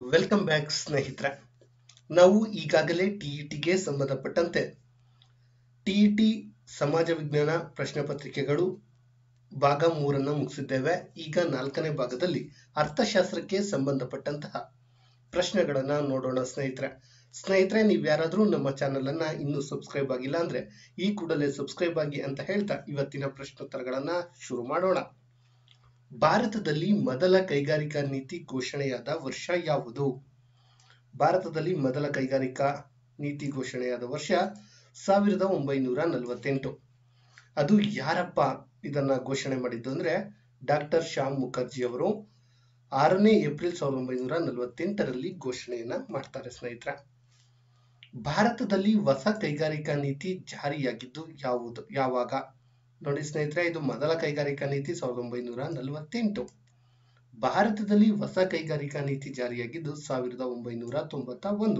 welcome back ಸ್ನೇಹಿತರೆ ನಾವು ಈಗಾಗಲೇ ಟಿಇಟಿಗೆ ಸಂಬಂಧಪಟ್ಟಂತೆ ಟಿಇಟಿ ಸಮಾಜ ವಿಜ್ಞಾನ ಪ್ರಶ್ನೆ ಪತ್ರಿಕೆಗಳು ಭಾಗ ಮೂರನ್ನ ಮುಗಿಸಿದ್ದೇವೆ ಈಗ ನಾಲ್ಕನೇ ಭಾಗದಲ್ಲಿ ಅರ್ಥಶಾಸ್ತ್ರಕ್ಕೆ ಸಂಬಂಧಪಟ್ಟಂತಹ ಪ್ರಶ್ನೆಗಳನ್ನ ನೋಡೋಣ ಸ್ನೇಹಿತರೆ ಸ್ನೇಹಿತರೆ ನೀವು ಯಾರಾದರೂ ನಮ್ಮ ಚಾನೆಲ್ ಅನ್ನ ಇನ್ನೂ ಸಬ್ಸ್ಕ್ರೈಬ್ ಆಗಿಲ್ಲ ಅಂದ್ರೆ ಈ ಕೂಡಲೇ ಸಬ್ಸ್ಕ್ರೈಬ್ ಆಗಿ ಅಂತ ಹೇಳ್ತಾ ಇವತ್ತಿನ ಪ್ರಶ್ನೋತ್ತರಗಳನ್ನ ಶುರು ಮಾಡೋಣ ಭಾರತದಲ್ಲಿ ಮೊದಲ ಕೈಗಾರಿಕಾ ನೀತಿ ಘೋಷಣೆಯಾದ ವರ್ಷ ಯಾವುದು ಭಾರತದಲ್ಲಿ ಮೊದಲ ಕೈಗಾರಿಕಾ ನೀತಿ ಘೋಷಣೆಯಾದ ವರ್ಷ ಸಾವಿರದ ಒಂಬೈನೂರ ನಲವತ್ತೆಂಟು ಅದು ಯಾರಪ್ಪ ಇದನ್ನ ಘೋಷಣೆ ಮಾಡಿದ್ದು ಅಂದ್ರೆ ಡಾಕ್ಟರ್ ಶ್ಯಾಮ್ ಮುಖರ್ಜಿ ಅವರು ಆರನೇ ಏಪ್ರಿಲ್ ಸಾವಿರದ ಒಂಬೈನೂರ ನಲವತ್ತೆಂಟರಲ್ಲಿ ಘೋಷಣೆಯನ್ನ ಮಾಡ್ತಾರೆ ಸ್ನೇಹಿತರೆ ಭಾರತದಲ್ಲಿ ಹೊಸ ಕೈಗಾರಿಕಾ ನೀತಿ ಜಾರಿಯಾಗಿದ್ದು ಯಾವುದು ಯಾವಾಗ ನೋಡಿ ಸ್ನೇಹಿತರೆ ಇದು ಮೊದಲ ಕೈಗಾರಿಕಾ ನೀತಿ ಸಾವಿರದ ಒಂಬೈನೂರ ನಲವತ್ತೆಂಟು ಭಾರತದಲ್ಲಿ ಹೊಸ ಕೈಗಾರಿಕಾ ನೀತಿ ಜಾರಿಯಾಗಿದ್ದು ಸಾವಿರದ ಒಂಬೈನೂರ ತೊಂಬತ್ತ ಒಂದು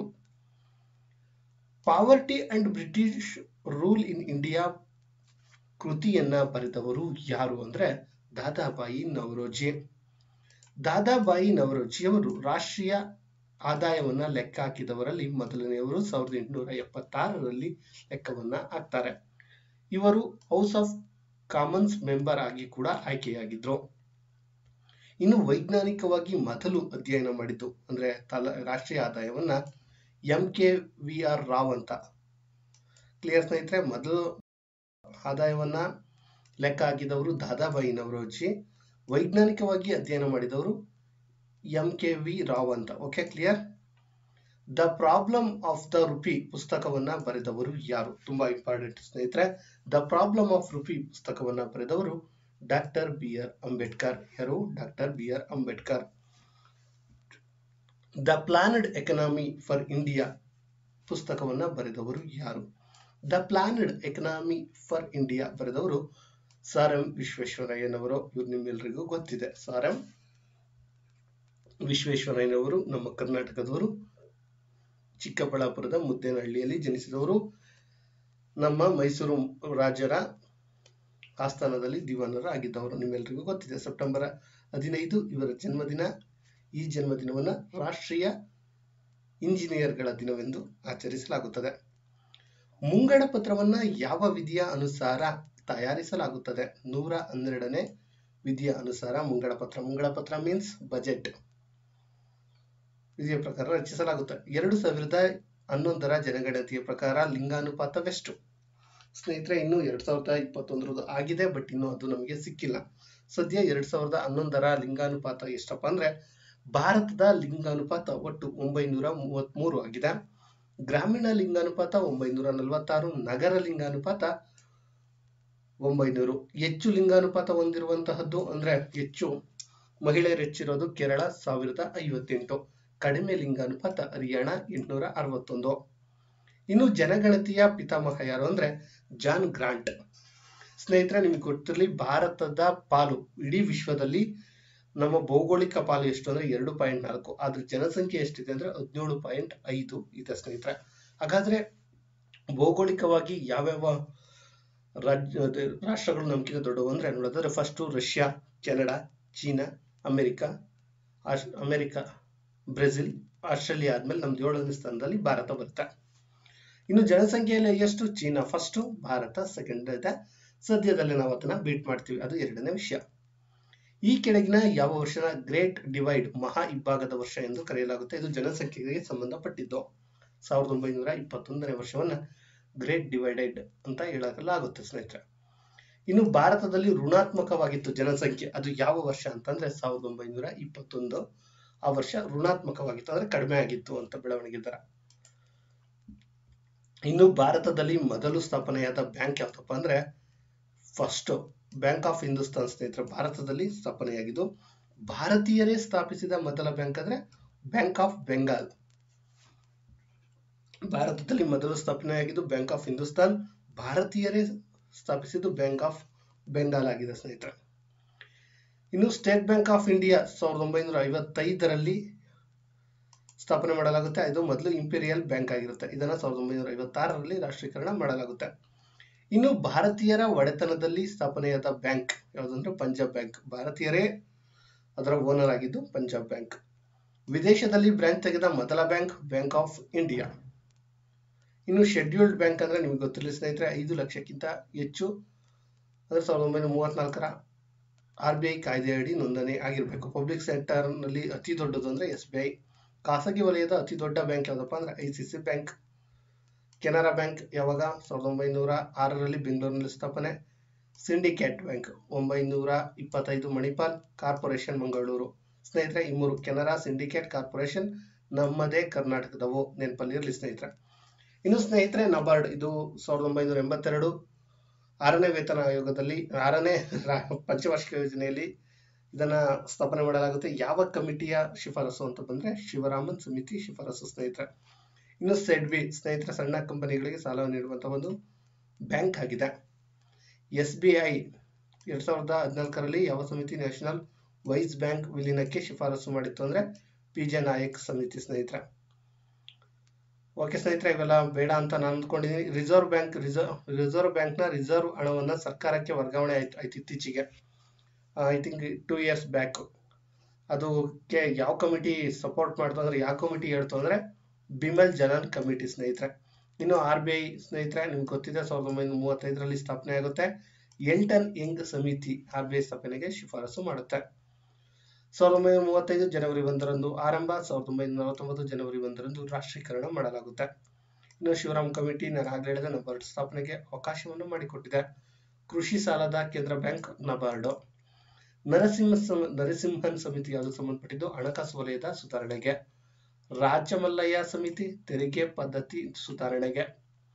poverty and British rule in India ಕೃತಿಯನ್ನ ಬರೆದವರು ಯಾರು ಅಂದ್ರೆ ದಾದಾಬಾಯಿ ನವರೋಜಿ ದಾದಾಬಾಯಿ ನವರೋಜಿಯವರು ರಾಷ್ಟ್ರೀಯ ಆದಾಯವನ್ನ ಲೆಕ್ಕ ಹಾಕಿದವರಲ್ಲಿ ಮೊದಲನೆಯವರು ಸಾವಿರದ ಎಂಟುನೂರ ಎಪ್ಪತ್ತಾರರಲ್ಲಿ ಲೆಕ್ಕವನ್ನ ಹಾಕ್ತಾರೆ ಇವರು ಹೌಸ್ ಆಫ್ ಕಾಮನ್ಸ್ ಮೆಂಬರ್ ಆಗಿ ಕೂಡ ಆಯ್ಕೆಯಾಗಿದ್ರು ಇನ್ನು ವೈಜ್ಞಾನಿಕವಾಗಿ ಮೊದಲು ಅಧ್ಯಯನ ಮಾಡಿದ್ದು ಅಂದ್ರೆ ತಲ ರಾಷ್ಟ್ರೀಯ ಆದಾಯವನ್ನ M K V R Rao ಅಂತ ಕ್ಲಿಯರ್ ಸ್ನೇಹಿತರೆ ಮೊದಲು ಆದಾಯವನ್ನ ಲೆಕ್ಕ ಹಾಕಿದವರು ದಾದಾಬಾಯಿ ನವರೋಜಿ ವೈಜ್ಞಾನಿಕವಾಗಿ ಅಧ್ಯಯನ ಮಾಡಿದವರು ಎಂ ಕೆ ವಿ ರಾವ್ ಅಂತ okay clear the problem of the rupee ಪುಸ್ತಕವನ್ನ ಬರೆದವರು ಯಾರು ತುಂಬಾ ಇಂಪಾರ್ಟೆಂಟ್ ಸ್ನೇಹಿತರೆ ದ ಪ್ರಾಬ್ಲಮ್ ಆಫ್ ರುಪಿ ಪುಸ್ತಕವನ್ನ ಬರೆದವರು ಡಾಕ್ಟರ್ ಬಿ ಆರ್ ಅಂಬೇಡ್ಕರ್ ಯಾರು doctor B R Ambedkar the planned economy for India ಪುಸ್ತಕವನ್ನ ಬರೆದವರು ಯಾರು the planned economy for India ಬರೆದವರು ಸರ್ ಎಂ ವಿಶ್ವೇಶ್ವರಯ್ಯನವರು ಇವ್ರು ನಿಮ್ಮೆಲ್ಲರಿಗೂ ಗೊತ್ತಿದೆ ಸರ್ ಎಂ ವಿಶ್ವೇಶ್ವರಯ್ಯನವರು ನಮ್ಮ ಕರ್ನಾಟಕದವರು ಚಿಕ್ಕಬಳ್ಳಾಪುರದ ಮುದ್ದೇನಹಳ್ಳಿಯಲ್ಲಿ ಜನಿಸಿದವರು ನಮ್ಮ ಮೈಸೂರು ರಾಜರ ಆಸ್ಥಾನದಲ್ಲಿ ದಿವಾನರು ಆಗಿದ್ದವರು ನಿಮ್ಮೆಲ್ಲರಿಗೂ ಗೊತ್ತಿದೆ ಸೆಪ್ಟೆಂಬರ್ ಹದಿನೈದು ಇವರ ಜನ್ಮದಿನ ಈ ಜನ್ಮದಿನವನ್ನ ರಾಷ್ಟ್ರೀಯ ಇಂಜಿನಿಯರ್ಗಳ ದಿನವೆಂದು ಆಚರಿಸಲಾಗುತ್ತದೆ ಮುಂಗಡ ಪತ್ರವನ್ನ ಯಾವ ವಿಧಿಯ ಅನುಸಾರ ತಯಾರಿಸಲಾಗುತ್ತದೆ ನೂರ ಹನ್ನೆರಡನೇ ವಿಧಿಯ ಅನುಸಾರ ಮುಂಗಡ ಪತ್ರ ಮುಂಗಡ ಪತ್ರ ಮೀನ್ಸ್ ಬಜೆಟ್ ವಿಧಿಯ ಪ್ರಕಾರ ರಚಿಸಲಾಗುತ್ತೆ ಎರಡು ಸಾವಿರದ ಹನ್ನೊಂದರ ಜನಗಣತಿಯ ಪ್ರಕಾರ ಲಿಂಗಾನುಪಾತವೆಷ್ಟು ಸ್ನೇಹಿತರೆ ಇನ್ನು ಎರಡ್ ಸಾವಿರದ ಇಪ್ಪತ್ತೊಂದರದ್ದು ಆಗಿದೆ ಬಟ್ ಇನ್ನು ಅದು ನಮಗೆ ಸಿಕ್ಕಿಲ್ಲ ಸದ್ಯ ಎರಡ್ ಸಾವಿರದ ಹನ್ನೊಂದರ ಲಿಂಗಾನುಪಾತ ಎಷ್ಟಪ್ಪ ಅಂದ್ರೆ ಭಾರತದ ಲಿಂಗಾನುಪಾತ ಒಟ್ಟು ಒಂಬೈನೂರ ಮೂವತ್ತ್ ಮೂರು ಆಗಿದೆ ಗ್ರಾಮೀಣ ಲಿಂಗಾನುಪಾತ ಒಂಬೈನೂರ ನಲವತ್ತಾರು ನಗರ ಲಿಂಗಾನುಪಾತ ಒಂಬೈನೂರು ಹೆಚ್ಚು ಲಿಂಗಾನುಪಾತ ಹೊಂದಿರುವಂತಹದ್ದು ಅಂದ್ರೆ ಹೆಚ್ಚು ಮಹಿಳೆಯರು ಹೆಚ್ಚಿರೋದು ಕೇರಳ ಸಾವಿರದ ಐವತ್ತೆಂಟು ಕಡಿಮೆ ಲಿಂಗಾನುಪಾತ ಹರಿಯಾಣ ಎಂಟುನೂರ ಅರವತ್ತೊಂದು ಇನ್ನು ಜನಗಣತಿಯ ಪಿತಾಮಹ ಯಾರು ಅಂದ್ರೆ ಜಾನ್ ಗ್ರಾಂಟ್ ಸ್ನೇಹಿತರೆ ನಿಮಗೆ ಗೊತ್ತಿರಲಿ ಭಾರತದ ಪಾಲು ಇಡೀ ವಿಶ್ವದಲ್ಲಿ ನಮ್ಮ ಭೌಗೋಳಿಕ ಪಾಲು ಎಷ್ಟು ಅಂದ್ರೆ ಎರಡು ಪಾಯಿಂಟ್ ನಾಲ್ಕು ಆದ್ರೆ ಜನಸಂಖ್ಯೆ ಎಷ್ಟಿದೆ ಅಂದ್ರೆ ಹದಿನೇಳು ಪಾಯಿಂಟ್ ಐದು ಇದೆ ಸ್ನೇಹಿತರೆ ಹಾಗಾದ್ರೆ ಭೌಗೋಳಿಕವಾಗಿ ಯಾವ್ಯಾವ ರಾಜ್ಯ ರಾಷ್ಟ್ರಗಳು ನಮ್ಗಿಂತ ದೊಡ್ಡವು ಅಂದ್ರೆ ನೋಡೋದಾದ್ರೆ first Russia Canada China America America Brazil Australia ಆದ್ಮೇಲೆ ನಮ್ದು ಏಳನೇ ಸ್ಥಾನದಲ್ಲಿ ಭಾರತ ಬರುತ್ತೆ ಇನ್ನು ಜನಸಂಖ್ಯೆಯಲ್ಲಿ ಎಷ್ಟು ಚೀನಾ ಫಸ್ಟ್ ಭಾರತ ಸೆಕೆಂಡ್ ಇದೆ ಸದ್ಯದಲ್ಲಿ ನಾವು ಅದನ್ನ ಬೀಟ್ ಮಾಡ್ತೀವಿ ಅದು ಎರಡನೇ ವಿಷಯ ಈ ಕೆಳಗಿನ ಯಾವ ವರ್ಷನ ಗ್ರೇಟ್ ಡಿವೈಡ್ ಮಹಾ ಇಬ್ಬಾಗದ ವರ್ಷ ಎಂದು ಕರೆಯಲಾಗುತ್ತೆ ಇದು ಜನಸಂಖ್ಯೆಗೆ ಸಂಬಂಧಪಟ್ಟಿದ್ದು ಸಾವಿರದ ಒಂಬೈನೂರ ಇಪ್ಪತ್ತೊಂದನೇ ವರ್ಷವನ್ನ ಗ್ರೇಟ್ ಡಿವೈಡೆಡ್ ಅಂತ ಹೇಳಲಾಗುತ್ತೆ ಸ್ನೇಹಿತರೆ ಇನ್ನು ಭಾರತದಲ್ಲಿ ಋಣಾತ್ಮಕವಾಗಿತ್ತು ಜನಸಂಖ್ಯೆ ಅದು ಯಾವ ವರ್ಷ ಅಂತಂದ್ರೆ ಸಾವಿರದ ಒಂಬೈನೂರ ಇಪ್ಪತ್ತೊಂದು ಆ ವರ್ಷ ಋಣಾತ್ಮಕವಾಗಿತ್ತು ಅಂದ್ರೆ ಕಡಿಮೆ ಆಗಿತ್ತು ಅಂತ ಬೆಳವಣಿಗೆ ದರ ಇನ್ನು ಭಾರತದಲ್ಲಿ ಮೊದಲು ಸ್ಥಾಪನೆಯಾದ ಬ್ಯಾಂಕ್ ಯಾವ್ದಪ್ಪ ಅಂದ್ರೆ ಫಸ್ಟ್ ಬ್ಯಾಂಕ್ ಆಫ್ ಹಿಂದೂಸ್ತಾನ್ ಸ್ನೇಹಿತರೆ ಭಾರತದಲ್ಲಿ ಸ್ಥಾಪನೆಯಾಗಿದ್ದು ಭಾರತೀಯರೇ ಸ್ಥಾಪಿಸಿದ ಮೊದಲ ಬ್ಯಾಂಕ್ ಅಂದ್ರೆ ಬ್ಯಾಂಕ್ ಆಫ್ ಬೆಂಗಾಲ್ ಭಾರತದಲ್ಲಿ ಮೊದಲು ಸ್ಥಾಪನೆಯಾಗಿದ್ದು ಬ್ಯಾಂಕ್ ಆಫ್ ಹಿಂದೂಸ್ತಾನ್ ಭಾರತೀಯರೇ ಸ್ಥಾಪಿಸಿದ್ದು ಬ್ಯಾಂಕ್ ಆಫ್ ಬೆಂಗಾಲ್ ಆಗಿದೆ ಸ್ನೇಹಿತರೆ ಇನ್ನು ಸ್ಟೇಟ್ ಬ್ಯಾಂಕ್ ಆಫ್ ಇಂಡಿಯಾ ಸಾವಿರದ ಒಂಬೈನೂರ ಐವತ್ತೈದರಲ್ಲಿ ಸ್ಥಾಪನೆ ಮಾಡಲಾಗುತ್ತೆ ಇದು ಮೊದಲು ಇಂಪೀರಿಯಲ್ ಬ್ಯಾಂಕ್ ಆಗಿರುತ್ತೆ ಇದನ್ನ ಸಾವಿರದ ಒಂಬೈನೂರ ಐವತ್ತಾರರಲ್ಲಿ ರಾಷ್ಟ್ರೀಕರಣ ಮಾಡಲಾಗುತ್ತೆ ಇನ್ನು ಭಾರತೀಯರ ಒಡೆತನದಲ್ಲಿ ಸ್ಥಾಪನೆಯಾದ ಬ್ಯಾಂಕ್ ಯಾವುದಂದ್ರೆ ಪಂಜಾಬ್ ಬ್ಯಾಂಕ್ ಭಾರತೀಯರೇ ಅದರ ಓನರ್ ಆಗಿದ್ದು ಪಂಜಾಬ್ ಬ್ಯಾಂಕ್ ವಿದೇಶದಲ್ಲಿ ಬ್ರಾಂಚ್ ತೆಗೆದ ಮೊದಲ ಬ್ಯಾಂಕ್ ಬ್ಯಾಂಕ್ ಆಫ್ ಇಂಡಿಯಾ ಇನ್ನು ಶೆಡ್ಯೂಲ್ಡ್ ಬ್ಯಾಂಕ್ ಅಂದ್ರೆ ನಿಮ್ಗೆ ಗೊತ್ತಿರಲಿ ಸ್ನೇಹಿತರೆ ಐದು ಲಕ್ಷಕ್ಕಿಂತ ಹೆಚ್ಚು ಅಂದ್ರೆ ಸಾವಿರದ ಒಂಬೈನೂರ ಮೂವತ್ನಾಲ್ಕರ ಆರ್ ಬಿ ಐ ಕಾಯ್ದೆಯಡಿ ನೋಂದಣಿ ಆಗಿರಬೇಕು ಪಬ್ಲಿಕ್ ಸೆಕ್ಟರ್ ನಲ್ಲಿ ಅತಿ ದೊಡ್ಡದು ಅಂದ್ರೆ ಎಸ್ ಬಿ ಐ ಖಾಸಗಿ ವಲಯದ ಅತಿ ದೊಡ್ಡ ಬ್ಯಾಂಕ್ ಯಾವ್ದಪ್ಪ ಅಂದ್ರೆ I C C bank Canara bank ಯಾವಾಗ ಸಾವಿರದ ಒಂಬೈನೂರ ಆರರಲ್ಲಿ ಬೆಂಗಳೂರಿನಲ್ಲಿ ಸ್ಥಾಪನೆ ಸಿಂಡಿಕೇಟ್ ಬ್ಯಾಂಕ್ ಒಂಬೈನೂರ ಇಪ್ಪತ್ತೈದು ಮಣಿಪಾಲ್ ಕಾರ್ಪೊರೇಷನ್ ಮಂಗಳೂರು ಸ್ನೇಹಿತರೆ ಈ ಮೂರು ಕೆನರಾ ಸಿಂಡಿಕೇಟ್ ಕಾರ್ಪೊರೇಷನ್ ನಮ್ಮದೇ ಕರ್ನಾಟಕದವು ನೆನಪಲ್ಲಿ ಇರಲಿ ಸ್ನೇಹಿತರೆ ಇನ್ನು ಸ್ನೇಹಿತರೆ ನಬಾರ್ಡ್ ಇದು ಸಾವಿರದ ಒಂಬೈನೂರ ಎಂಬತ್ತೆರಡು ಆರನೇ ವೇತನ ಆಯೋಗದಲ್ಲಿ ಆರನೇ ರಾ- ಪಂಚವಾರ್ಷಿಕ ಯೋಜನೆಯಲ್ಲಿ ಇದನ್ನ ಸ್ಥಾಪನೆ ಮಾಡಲಾಗುತ್ತೆ ಯಾವ ಕಮಿಟಿಯ ಶಿಫಾರಸು ಅಂತ ಬಂದ್ರೆ ಶಿವರಾಮನ್ ಸಮಿತಿ ಶಿಫಾರಸು ಸ್ನೇಹಿತರೆ ಇನ್ನು ಸೆಡ್ಬಿ ಸ್ನೇಹಿತರೆ ಸಣ್ಣ ಕಂಪನಿಗಳಿಗೆ ಸಾಲ ನೀಡುವಂತಹ ಒಂದು ಬ್ಯಾಂಕ್ ಆಗಿದೆ ಎಸ್ ಬಿ ಐ ಎರಡ್ ಸಾವಿರದ ಹದಿನಾಲ್ಕರಲ್ಲಿ ಯಾವ ಸಮಿತಿ ನ್ಯಾಷನಲ್ ವೈಸ್ ಬ್ಯಾಂಕ್ ವಿಲೀನಕ್ಕೆ ಶಿಫಾರಸು ಮಾಡಿತ್ತು ಅಂದ್ರೆ ಪಿ ಜೆ ನಾಯಕ್ ಸಮಿತಿ ಸ್ನೇಹಿತರೆ ಓಕೆ ಸ್ನೇಹಿತರೆ ಇವೆಲ್ಲ ಬೇಡ ಅಂತ ನಾನು ಅಂದ್ಕೊಂಡಿದ್ದೀನಿ ರಿಸರ್ವ್ ಬ್ಯಾಂಕ್ ರಿಸರ್ವ್ ರಿಸರ್ವ್ ಬ್ಯಾಂಕ್ನ ರಿಸರ್ವ್ ಹಣವನ್ನ ಸರ್ಕಾರಕ್ಕೆ ವರ್ಗಾವಣೆ ಆಯ್ತು ಆಯ್ತು ಇತ್ತೀಚೆಗೆ I think two years back ಅದಕ್ಕೆ ಯಾವ ಕಮಿಟಿ ಸಪೋರ್ಟ್ ಮಾಡ್ತು ಅಂದ್ರೆ ಯಾವ ಕಮಿಟಿ ಹೇಳ್ತು ಅಂದ್ರೆ ಬಿಮಲ್ ಜಲನ್ ಕಮಿಟಿ ಸ್ನೇಹಿತರೆ ಇನ್ನು ಆರ್ ಬಿ ಐ ಸ್ನೇಹಿತರೆ ನಿಮ್ಗೆ ಗೊತ್ತಿದೆ ಸಾವಿರದ ಒಂಬೈನೂರ ಮೂವತ್ತೈದರಲ್ಲಿ ಸ್ಥಾಪನೆ ಆಗುತ್ತೆ ಎಲ್ಟನ್ ಯಂಗ್ ಸಮಿತಿ ಆರ್ ಬಿ ಐ ಸ್ಥಾಪನೆಗೆ ಶಿಫಾರಸು ಮಾಡುತ್ತೆ ಸಾವಿರದ ಒಂಬೈನೂರ ಮೂವತ್ತೈದು ಜನವರಿ ಒಂದರಂದು ಆರಂಭ ಸಾವಿರದ ಒಂಬೈನೂರ ನಲವತ್ತೊಂಬತ್ತು ಜನವರಿ ಒಂದರಂದು ರಾಷ್ಟ್ರೀಕರಣ ಮಾಡಲಾಗುತ್ತೆ ಇನ್ನು ಶಿವರಾಮ್ ಕಮಿಟಿ ನಾನು ಆಗ್ಲೇ ಹೇಳಿದ ನಬಾರ್ಡ್ ಸ್ಥಾಪನೆಗೆ ಅವಕಾಶವನ್ನು ಮಾಡಿಕೊಟ್ಟಿದೆ ಕೃಷಿ ಸಾಲದ ಕೇಂದ್ರ ಬ್ಯಾಂಕ್ ನಬಾರ್ಡ್ ನರಸಿಂಹ ಸಮ- ನರಸಿಂಹನ್ ಸಮಿತಿ ಯಾವುದು ಸಂಬಂಧಪಟ್ಟಿದ್ದು ಹಣಕಾಸು ವಲಯದ ಸುಧಾರಣೆಗೆ ರಾಜಮಲ್ಲಯ್ಯ ಸಮಿತಿ ತೆರಿಗೆ ಪದ್ಧತಿ ಸುಧಾರಣೆಗೆ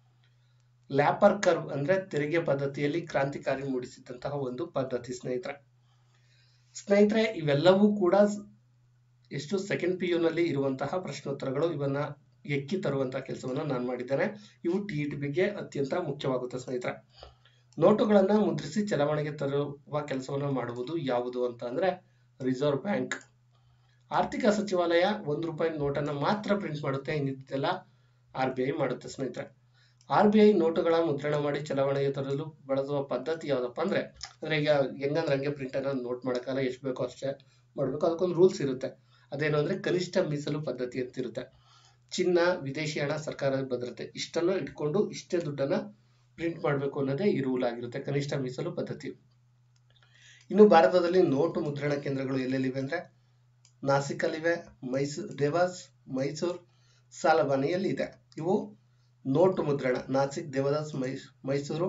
ಲ್ಯಾಪರ್ ಕರ್ವ್ ಅಂದ್ರೆ ತೆರಿಗೆ ಪದ್ಧತಿಯಲ್ಲಿ ಕ್ರಾಂತಿಕಾರಿ ಮೂಡಿಸಿದಂತಹ ಒಂದು ಪದ್ಧತಿ ಸ್ನೇಹಿತರೆ ಸ್ನೇಹಿತರೆ ಇವೆಲ್ಲವೂ ಕೂಡ ಸ್- ಎಷ್ಟು ಸೆಕೆಂಡ್ ಪಿ ನಲ್ಲಿ ಇರುವಂತಹ ಪ್ರಶ್ನೋತ್ತರಗಳು ಇವನ್ನ ಎಕ್ಕಿ ತರುವಂತಹ ಕೆಲಸವನ್ನ ನಾನು ಮಾಡಿದ್ದೇನೆ ಇವು ಟಿ ಇ ಟಿಗೆ ಅತ್ಯಂತ ಮುಖ್ಯವಾಗುತ್ತೆ ಸ್ನೇಹಿತರೆ ನೋಟುಗಳನ್ನ ಮುದ್ರಿಸಿ ಚಲಾವಣೆಗೆ ತರುವ ಕೆಲಸವನ್ನ ಮಾಡುವುದು ಯಾವುದು ಅಂತ ಅಂದ್ರೆ ರಿಸರ್ವ್ ಬ್ಯಾಂಕ್ ಆರ್ಥಿಕ ಸಚಿವಾಲಯ ಒಂದು ರೂಪಾಯಿ ನೋಟನ್ನ ಮಾತ್ರ ಪ್ರಿಂಟ್ ಮಾಡುತ್ತೆ ಇನ್ನಿದ್ದೆಲ್ಲ ಆರ್ ಬಿ ಐ ಮಾಡುತ್ತೆ ಸ್ನೇಹಿತರೆ ಆರ್ ಬಿ ಐ ನೋಟುಗಳ ಮುದ್ರಣ ಮಾಡಿ ಚಲಾವಣೆಗೆ ತರಲು ಬಳಸುವ ಪದ್ಧತಿ ಯಾವ್ದಪ್ಪ ಅಂದ್ರೆ ಅಂದ್ರೆ ಈಗ ಹೆಂಗಂದ್ರೆ ಹಂಗೆ ಪ್ರಿಂಟ್ ಅನ್ನ ನೋಟ್ ಮಾಡಕ್ಕಲ್ಲ ಎಷ್ಟು ಬೇಕೋ ಅಷ್ಟೇ ಮಾಡ್ಬೇಕು ಅದಕ್ಕೊಂದು ರೂಲ್ಸ್ ಇರುತ್ತೆ ಅದೇನು ಅಂದ್ರೆ ಕನಿಷ್ಠ ಮೀಸಲು ಪದ್ಧತಿ ಅಂತ ಇರುತ್ತೆ ಚಿನ್ನ ವಿದೇಶಿ ಹಣ ಸರ್ಕಾರದ ಭದ್ರತೆ ಇಷ್ಟನ್ನ ಇಟ್ಕೊಂಡು ಇಷ್ಟೇ ದುಡ್ಡನ್ನ ಪ್ರಿಂಟ್ ಮಾಡಬೇಕು ಅನ್ನೋದೇ ಈ ರೂಲ್ ಆಗಿರುತ್ತೆ ಕನಿಷ್ಠ ಮೀಸಲು ಪದ್ಧತಿ ಇನ್ನು ಭಾರತದಲ್ಲಿ ನೋಟು ಮುದ್ರಣ ಕೇಂದ್ರಗಳು ಎಲ್ಲೆಲ್ಲಿವೆ ಅಂದ್ರೆ ನಾಸಿಕಲ್ಲಿವೆ ಮೈಸೂರು ದೇವಾಸ್ ಮೈಸೂರು ಸಾಲಬಾನಿಯಲ್ಲಿ ಇದೆ ಇವು ನೋಟು ಮುದ್ರಣ ನಾಸಿಕ್ ದೇವದಾಸ್ ಮೈ ಮೈಸೂರು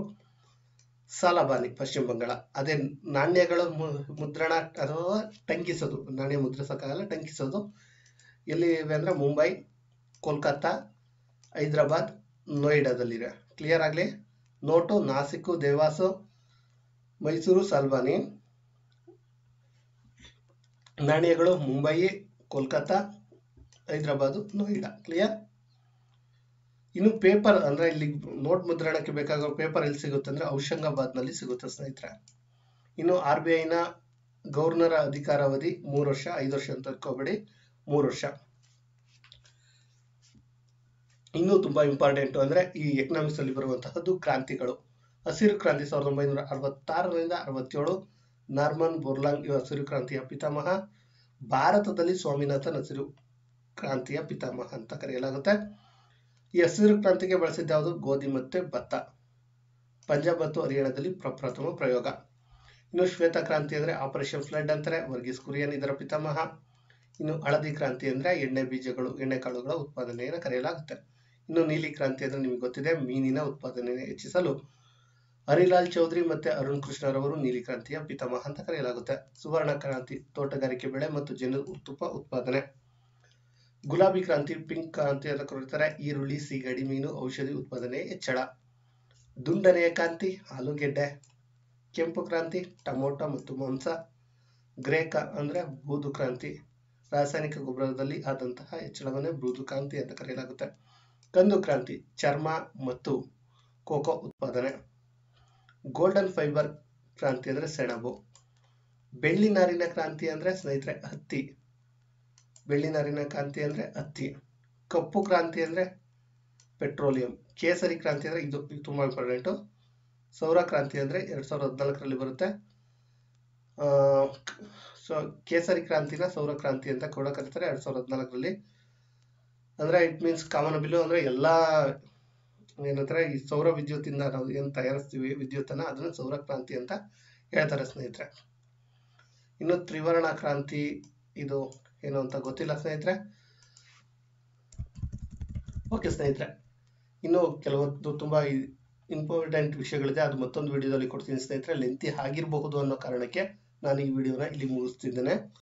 ಸಾಲಬಾನಿ ಪಶ್ಚಿಮ ಬಂಗಾಳ ಅದೇ ನಾಣ್ಯಗಳ ಮು- ಮುದ್ರಣ ಅಥವಾ ಟಂಕಿಸೋದು ನಾಣ್ಯ ಮುದ್ರಿಸೋಕ್ಕಾಗಲ್ಲ ಟಂಕಿಸೋದು ಎಲ್ಲಿ ಇವೆ ಅಂದ್ರೆ ಮುಂಬೈ ಕೋಲ್ಕತ್ತಾ ಹೈದರಾಬಾದ್ ನೋಯ್ಡಾದಲ್ಲಿವೆ ಕ್ಲಿಯರ್ ಆಗಲಿ ನೋಟು ನಾಸಿಕ್ಕು ದೇವಾಸು ಮೈಸೂರು ಸಾಲ್ಬಾನಿ ನಾಣ್ಯಗಳು ಮುಂಬೈ ಕೋಲ್ಕತ್ತಾ ಹೈದರಾಬಾದು ನೋಯ್ಡಾ ಕ್ಲಿಯರ್ ಇನ್ನು ಪೇಪರ್ ಅಂದ್ರೆ ಇಲ್ಲಿ ನೋಟ್ ಮುದ್ರಣಕ್ಕೆ ಬೇಕಾಗೋ ಪೇಪರ್ ಎಲ್ಲಿ ಸಿಗುತ್ತೆ ಅಂದ್ರೆ ಔಷಂಗಾಬಾದ್ ನಲ್ಲಿ ಸಿಗುತ್ತೆ ಸ್ನೇಹಿತರೆ ಇನ್ನು ಆರ್ ಬಿ ಐನ ಗವರ್ನರ್ ಅಧಿಕಾರಾವಧಿ ಮೂರು ವರ್ಷ ಐದು ವರ್ಷ ಅಂತ ತಿಳ್ಕೊಬೇಡಿ ಮೂರು ವರ್ಷ ಇನ್ನೂ ತುಂಬಾ ಇಂಪಾರ್ಟೆಂಟ್ ಅಂದ್ರೆ ಈ ಎಕನಾಮಿಕ್ಸ್ ಅಲ್ಲಿ ಬರುವಂತಹದ್ದು ಕ್ರಾಂತಿಗಳು ಹಸಿರು ಕ್ರಾಂತಿ ಸಾವಿರದ ಒಂಬೈನೂರ ಅರವತ್ತಾರರಿಂದ ಅರವತ್ತೇಳು ನಾರ್ಮನ್ ಬೋರ್ಲಾಂಗ್ ಇವ ಹಸಿರು ಕ್ರಾಂತಿಯ ಪಿತಾಮಹ ಭಾರತದಲ್ಲಿ ಸ್ವಾಮಿನಾಥನ್ ಹಸಿರು ಕ್ರಾಂತಿಯ ಪಿತಾಮಹ ಅಂತ ಕರೆಯಲಾಗುತ್ತೆ ಈ ಹಸಿರು ಕ್ರಾಂತಿಗೆ ಬಳಸಿದ್ದ ಯಾವುದು ಗೋಧಿ ಮತ್ತೆ ಭತ್ತ ಪಂಜಾಬ್ ಮತ್ತು ಹರಿಯಾಣದಲ್ಲಿ ಪ್ರಪ್ರಥಮ ಪ್ರಯೋಗ ಇನ್ನು ಶ್ವೇತ ಕ್ರಾಂತಿ ಅಂದ್ರೆ ಆಪರೇಷನ್ ಫ್ಲಡ್ ಅಂತಾರೆ ವರ್ಗೀಸ್ ಕುರಿಯನ್ ಇದರ ಪಿತಾಮಹ ಇನ್ನು ಹಳದಿ ಕ್ರಾಂತಿ ಅಂದ್ರೆ ಎಣ್ಣೆ ಬೀಜಗಳು ಎಣ್ಣೆ ಕಾಳುಗಳ ಉತ್ಪಾದನೆಯನ್ನು ಕರೆಯಲಾಗುತ್ತೆ ಇನ್ನು ನೀಲಿ ಕ್ರಾಂತಿ ಅಂದ್ರೆ ನಿಮಗೆ ಗೊತ್ತಿದೆ ಮೀನಿನ ಉತ್ಪಾದನೆಯನ್ನು ಹೆಚ್ಚಿಸಲು ಹರಿಲಾಲ್ ಚೌಧರಿ ಮತ್ತೆ ಅರುಣ್ ಕೃಷ್ಣರವರು ನೀಲಿ ಕ್ರಾಂತಿಯ ಪಿತಾಮಹ ಅಂತ ಕರೆಯಲಾಗುತ್ತೆ ಸುವರ್ಣ ಕ್ರಾಂತಿ ತೋಟಗಾರಿಕೆ ಬೆಳೆ ಮತ್ತು ಜನ ತುಪ್ಪ ಉತ್ಪಾದನೆ ಗುಲಾಬಿ ಕ್ರಾಂತಿ ಪಿಂಕ್ ಕ್ರಾಂತಿ ಅಂತ ಕರೀತಾರೆ ಈರುಳ್ಳಿ ಸೀಗಡಿ ಮೀನು ಔಷಧಿ ಉತ್ಪಾದನೆ ಹೆಚ್ಚಳ ದುಂಡನೆಯ ಕ್ರಾಂತಿ ಆಲೂಗೆಡ್ಡೆ ಕೆಂಪು ಕ್ರಾಂತಿ ಟೊಮೊಟೊ ಮತ್ತು ಮಾಂಸ ಗ್ರೇಕ ಅಂದ್ರೆ ಬೂದು ಕ್ರಾಂತಿ ರಾಸಾಯನಿಕ ಗೊಬ್ಬರದಲ್ಲಿ ಆದಂತಹ ಹೆಚ್ಚಳವನ್ನೇ ಬೂದು ಕ್ರಾಂತಿ ಅಂತ ಕರೆಯಲಾಗುತ್ತೆ ಕಂದು ಕ್ರಾಂತಿ ಚರ್ಮ ಮತ್ತು ಕೋಕೋ ಉತ್ಪಾದನೆ ಗೋಲ್ಡನ್ ಫೈಬರ್ ಕ್ರಾಂತಿ ಅಂದ್ರೆ ಸೆಣಬು ಬೆಳ್ಳಿ ನಾರಿನ ಕ್ರಾಂತಿ ಅಂದ್ರೆ ಸ್ನೇಹಿತರೆ ಹತ್ತಿ ಬೆಳ್ಳಿ ನಾರಿನ ಕ್ರಾಂತಿ ಅಂದ್ರೆ ಹತ್ತಿ ಕಪ್ಪು ಕ್ರಾಂತಿ ಅಂದ್ರೆ ಪೆಟ್ರೋಲಿಯಂ ಕೇಸರಿ ಕ್ರಾಂತಿ ಅಂದ್ರೆ ಇದು ಇದು ತುಂಬಾ ಇಂಪಾರ್ಟೆಂಟು ಸೌರ ಕ್ರಾಂತಿ ಅಂದ್ರೆ ಎರಡ್ ಸಾವಿರದ ಹದಿನಾಲ್ಕರಲ್ಲಿ ಬರುತ್ತೆ ಆ, ಸೊ ಕೇಸರಿ ಕ್ರಾಂತಿನ ಸೌರ ಕ್ರಾಂತಿ ಅಂತ ಕೂಡ ಕರೀತಾರೆ ಎರಡ್ ಸಾವಿರದ ಹದಿನಾಲ್ಕರಲ್ಲಿ ಅಂದ್ರೆ ಇಟ್ ಮೀನ್ಸ್ ಕಾಮನಬಿಲ್ಲು ಅಂದ್ರೆ ಎಲ್ಲಾ ಏನಂತಾರೆ ಈ ಸೌರ ವಿದ್ಯುತ್ತಿಂದ ನಾವು ಏನ್ ತಯಾರಿಸ್ತೀವಿ ವಿದ್ಯುತ್ತನ್ನ ಅದನ್ನ ಸೌರ ಕ್ರಾಂತಿ ಅಂತ ಹೇಳ್ತಾರೆ ಸ್ನೇಹಿತರೆ ಇನ್ನು ತ್ರಿವರ್ಣ ಕ್ರಾಂತಿ ಇದು ಏನು ಅಂತ ಗೊತ್ತಿಲ್ಲ ಸ್ನೇಹಿತರೆ ಓಕೆ ಸ್ನೇಹಿತರೆ ಇನ್ನು ಕೆಲವೊಂದು ತುಂಬಾ ಇಂಪಾರ್ಟೆಂಟ್ ವಿಷಯಗಳಿದೆ ಅದು ಮತ್ತೊಂದು ವಿಡಿಯೋದಲ್ಲಿ ಕೊಡ್ತೀನಿ ಸ್ನೇಹಿತರೆ ಲೆಂತಿ ಆಗಿರಬಹುದು ಅನ್ನೋ ಕಾರಣಕ್ಕೆ ನಾನು ಈ ವಿಡಿಯೋನ ಇಲ್ಲಿ ಮುಗಿಸ್ತಿದ್ದೇನೆ